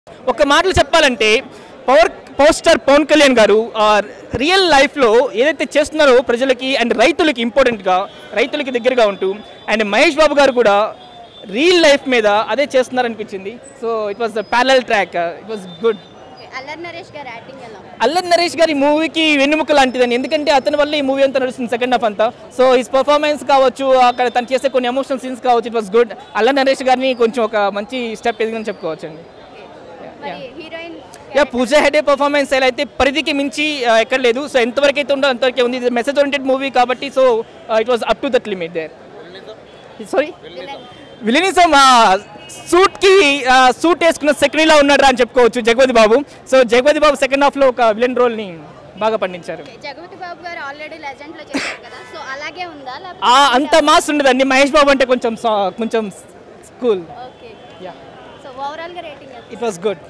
ఒక మాటలు చెప్పాలంటే power power star Pawan Kalyan గారు రియల్ లైఫ్లో ఏదైతే చేస్తున్నారో ప్రజలకి అండ్ రైతులకి ఇంపార్టెంట్గా రైతులకి దగ్గరగా ఉంటూ అండ్ మహేష్ బాబు గారు కూడా రియల్ లైఫ్ మీద అదే చేస్తున్నారనిపించింది so it was the parallel track it was good Allari Naresh గారి యాక్టింగ్ ఎలా అల్లరి నరేష్ గారి మూవీకి వెన్నుముక లాంటిదని ఎందుకంటే అతని వల్ల ఈ మూవీ అంతా నడుస్తుంది సెకండ్ హాఫ్ అంతా సో హిస్ పర్ఫార్మెన్స్ కావచ్చు అక్కడ తను చేసే కొన్ని ఎమోషనల్ సీన్స్ కావచ్చు it was good Allari Naresh గారిని కొంచెం ఒక మంచి స్టెప్ ఎదిగని చెప్పుకోవచ్చు అండి మరి heroine yeah Pooja Hegde performance ఎలా అయితే పరిధికి మించి ఆ, ఎక్కడ లేదు సో ఎంతవరకు అయితే ఉందో అంతవరకే ఉంది ఇది మెసేజ్ ఓరియంటెడ్ మూవీ కాబట్టి so it was up to that limit there sorry villainism suit కి సూట్ వేసుకున్న సెకండ్లా ఉన్నాడు అని చెప్పుకోవచ్చు Jagapathi Babu so Jagapathi Babu second half లో ఒక విలన్ రోల్ ని బాగా పండించారు జగపతి బాబు గారు ఆల్రెడీ లెజెండ్ లో చేశారు కదా సో అలాగే ఉందా ఆ, అంత మాస్ ఉండదండి మహేష్ బాబు అంటే కొంచెం సా- కొంచెం school okay yeah so overall గా రేటింగ్ ఇట్ వాస్ గుడ్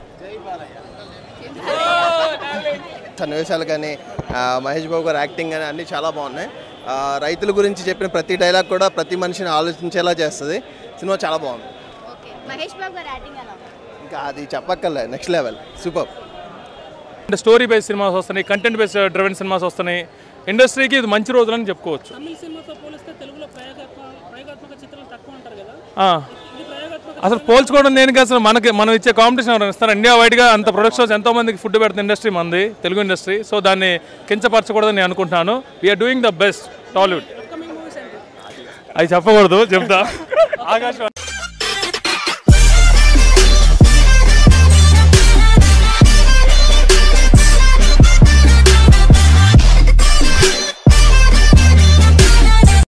సన్నివేశాలు కానీ ఆ, మహేష్ బాబు గారు యాక్టింగ్ కానీ అన్నీ చాలా బాగున్నాయి ఆ, రైతుల గురించి చెప్పిన ప్రతి డైలాగ్ కూడా ప్రతి మనిషిని ఆలోచించేలా చేస్తుంది సినిమా చాలా బాగుంది ఓకే మహేష్ బాబు గారి యాక్టింగ్ ఎలా ఉంది? ఇంకా అది చెప్పక్కర్లే నెక్స్ట్ లెవెల్ సూపర్ అంటే స్టోరీ బేస్డ్ సినిమాస్ వస్తున్నాయి కంటెంట్ బేస్డ్ డ్రివెన్ సినిమాస్ వస్తున్నాయి ఇండస్ట్రీకి ఇది మంచి రోజులని చెప్పుకోవచ్చు తమిళ సినిమాతో పోలిస్తే తెలుగులో ప్రయోగాత్మక ప్రయోగాత్మక చిత్రాలు తక్కువ అంటారు కదా ఆ. ఇది ప్రయోగాత్మక అసలు పోల్చుకోవడం దేనికి అసలు మనకి మనం ఇచ్చే కాంపిటీషన్ ఎవరైనా ఇస్తారు ఇండియా వైడ్గా అంత ప్రొడక్షన్స్ ఎంతో మందికి ఫుడ్ పెడుతున్న ఇండస్ట్రీ మంది తెలుగు ఇండస్ట్రీ సో దాన్ని కించపరచకూడదని నేను అనుకుంటున్నాను we are doing the best Tollywood upcoming movies ఏంటి అవి చెప్పకూడదు చెప్తా ఆకాశవాణి